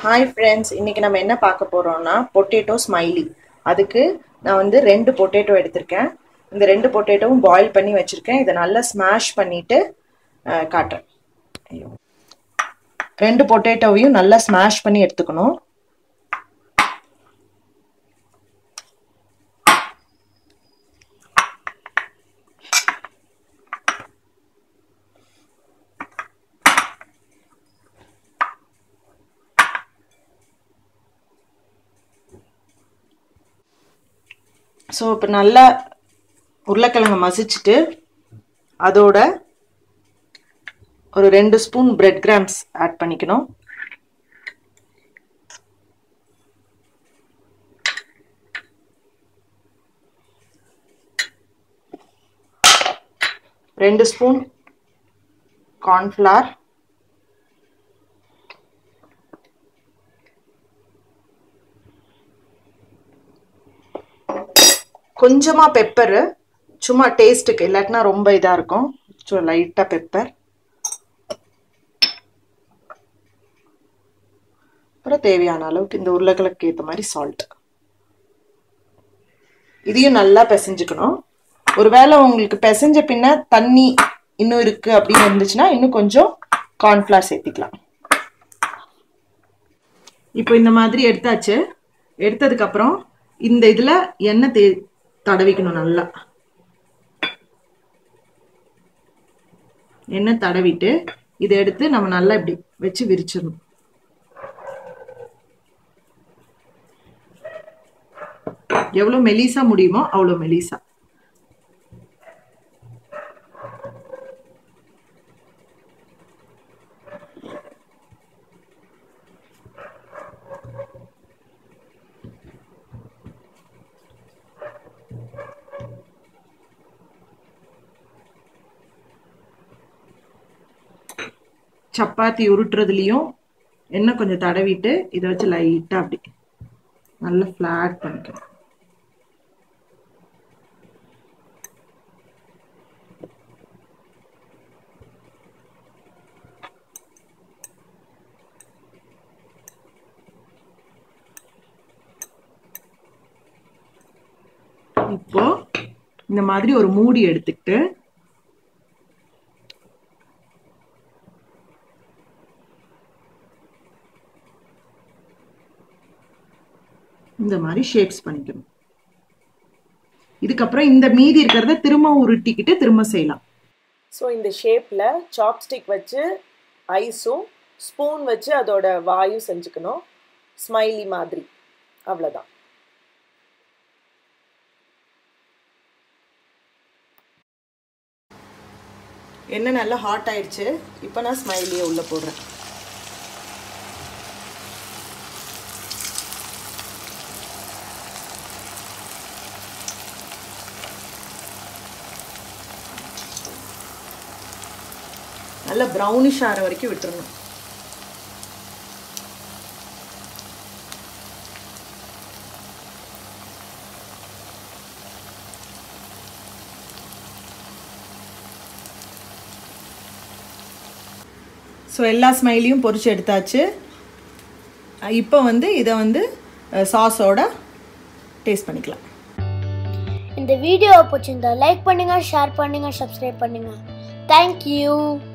Hi friends இன்னைக்கு நம்ம என்ன பார்க்க போறோம்னா பொட்டேட்டோ ஸ்மைலி அதுக்கு நான் வந்து ரெண்டு பொட்டேட்டோ எடுத்திருக்கேன் இந்த ரெண்டு பொட்டேட்டோவும் பாயில் பண்ணி வச்சிருக்கேன் இதை நல்லா ஸ்மாஷ் பண்ணிட்டு அஹ், காட்டுறேன் ஐயோ. ரெண்டு பொட்டேட்டோவையும் நல்லா ஸ்மாஷ் பண்ணி எடுத்துக்கணும் ஸோ இப்போ நல்லா உருளைக்கிழங்கு மசிச்சுட்டு அதோட ஒரு ரெண்டு ஸ்பூன் பிரெட் கிராம்ஸ் ஆட் பண்ணிக்கணும் ரெண்டு ஸ்பூன் கார்ன்ஃப்ளவர் கொஞ்சமா பெப்பரு சும்மா டேஸ்ட்டுக்கு இல்லாட்டினா ரொம்ப இதாக இருக்கும் ஸோ லைட்டாக பெப்பர் அப்புறம் தேவையான அளவுக்கு இந்த உருளைக்கிழக்கு ஏற்ற மாதிரி சால்ட் இதையும் நல்லா பிசைஞ்சுக்கணும் ஒருவேளை உங்களுக்கு பிசைஞ்ச பின்ன தண்ணி இன்னும் இருக்கு அப்படின்னு இருந்துச்சுன்னா இன்னும் கொஞ்சம் கார்ன்ஃப்ளவர் சேர்த்திக்கலாம் இப்போ இந்த மாதிரி எடுத்தாச்சு எடுத்ததுக்கப்புறம் இந்த இதில் எண்ணெய் தே தடவிக்கணும் நல்லா எண்ணெய் தடவிட்டு இதை எடுத்து நம்ம நல்லா இப்படி வச்சு விரிச்சிடணும் எவ்வளோ மெலிசா முடியுமோ அவ்வளோ மெலிசா சப்பாத்தி உருட்டுறதுலையும் எண்ணெய் கொஞ்சம் தடவிட்டு இதை வச்சு லைட்டாக அப்படி நல்லா ஃப்ளாட் பண்ணிக்கணும் இப்போ இந்த மாதிரி ஒரு மூடி எடுத்துக்கிட்டு இந்த மாதிரி ஷேப்ஸ் பண்ணிக்கணும் இதுக்கப்புறம் இந்த மீதி இருக்கிறத திரும்ப உருட்டிக்கிட்டு திரும்ப செய்யலாம் ஸோ இந்த ஷேப்பில் சாப்ஸ்டிக் வச்சு ஐஸும் ஸ்பூன் வச்சு அதோட வாயும் செஞ்சுக்கணும் ஸ்மைலி மாதிரி அவ்வளோதான் எண்ணெய் நல்லா ஹாட் ஆயிடுச்சு இப்போ நான் ஸ்மைலியை உள்ளே போடுறேன் நல்லா ப்ரௌனிஷ் ஆகிற வரைக்கும் விட்டுறணும் ஸோ எல்லா ஸ்மைலியும் பொரிச்சு எடுத்தாச்சு இப்போ வந்து இதை வந்து சாஸோட டேஸ்ட் பண்ணிக்கலாம் இந்த வீடியோவை பிடிச்சிருந்தா லைக் பண்ணுங்க ஷேர் பண்ணுங்க சப்ஸ்கிரைப் பண்ணுங்க தேங்க்யூ